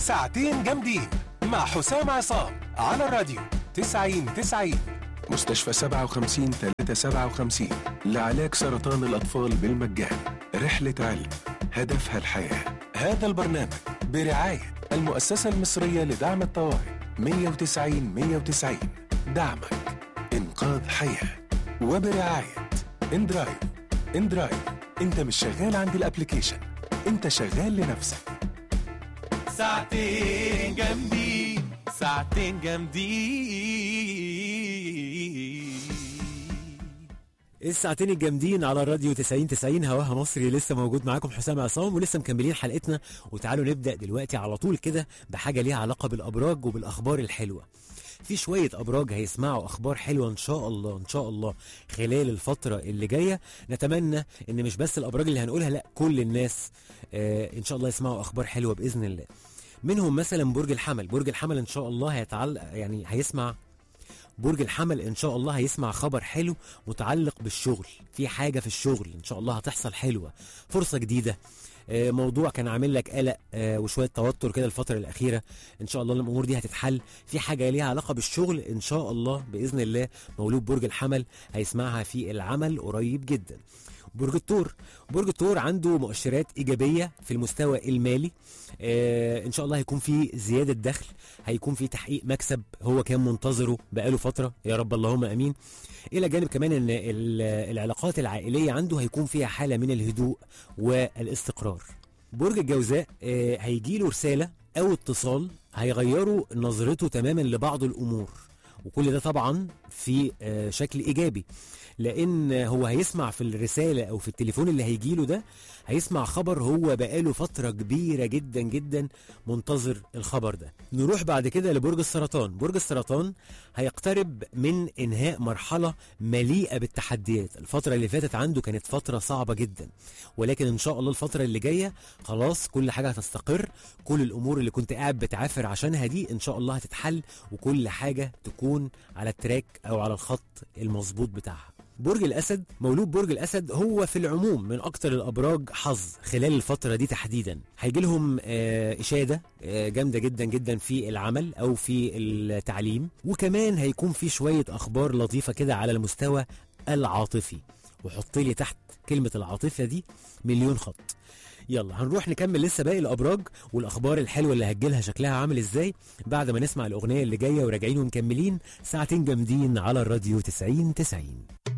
ساعتين جامدين مع حسام عصام على الراديو 90 90 مستشفى 57 357 لعلاج سرطان الأطفال بالمجان رحلة علم هدفها الحياة هذا البرنامج برعاية المؤسسة المصرية لدعم الطوارئ 190 190 دعمك إنقاذ حياة وبرعاية اندرايف اندرايف انت مش شغال عند الابليكيشن انت شغال لنفسك ساعتين جامدين ساعتين جامدين الساعتين الجامدين على الراديو 90 90 هواها مصري لسه موجود معاكم حسام عصام ولسه مكملين حلقتنا وتعالوا نبدا دلوقتي على طول كده بحاجه ليها علاقه بالابراج وبالاخبار الحلوه في شويه ابراج هيسمعوا اخبار حلوه ان شاء الله ان شاء الله خلال الفتره اللي جايه نتمنى ان مش بس الابراج اللي هنقولها لا كل الناس آه ان شاء الله يسمعوا اخبار حلوه باذن الله منهم مثلا برج الحمل برج الحمل ان شاء الله هيتعلق يعني هيسمع برج الحمل ان شاء الله هيسمع خبر حلو متعلق بالشغل في حاجه في الشغل ان شاء الله هتحصل حلوه فرصه جديده آه، موضوع كان عامل لك قلق آه، وشويه توتر كده الفتره الاخيره ان شاء الله الامور دي هتتحل في حاجه ليها علاقه بالشغل ان شاء الله باذن الله مولود برج الحمل هيسمعها في العمل قريب جدا برج الثور برج الثور عنده مؤشرات ايجابيه في المستوى المالي آه ان شاء الله هيكون في زياده دخل هيكون في تحقيق مكسب هو كان منتظره بقاله فتره يا رب اللهم امين الى جانب كمان ان ال- العلاقات العائليه عنده هيكون فيها حاله من الهدوء والاستقرار برج الجوزاء آه هيجي له رساله او اتصال هيغيروا نظرته تماما لبعض الامور وكل ده طبعا في آه شكل ايجابي لان هو هيسمع في الرساله او في التليفون اللي هيجيله ده هيسمع خبر هو بقاله فتره كبيره جدا جدا منتظر الخبر ده نروح بعد كده لبرج السرطان برج السرطان هيقترب من انهاء مرحله مليئه بالتحديات الفتره اللي فاتت عنده كانت فتره صعبه جدا ولكن ان شاء الله الفتره اللي جايه خلاص كل حاجه هتستقر كل الامور اللي كنت قاعد بتعافر عشانها دي ان شاء الله هتتحل وكل حاجه تكون على التراك او على الخط المظبوط بتاعها برج الاسد مولود برج الاسد هو في العموم من اكتر الابراج حظ خلال الفتره دي تحديدا هيجي لهم آه، اشاده آه، جامده جدا جدا في العمل او في التعليم وكمان هيكون في شويه اخبار لطيفه كده على المستوى العاطفي وحط لي تحت كلمه العاطفه دي مليون خط يلا هنروح نكمل لسه باقي الابراج والاخبار الحلوه اللي هتجيلها شكلها عامل ازاي بعد ما نسمع الاغنيه اللي جايه وراجعين ومكملين ساعتين جامدين على الراديو 90 90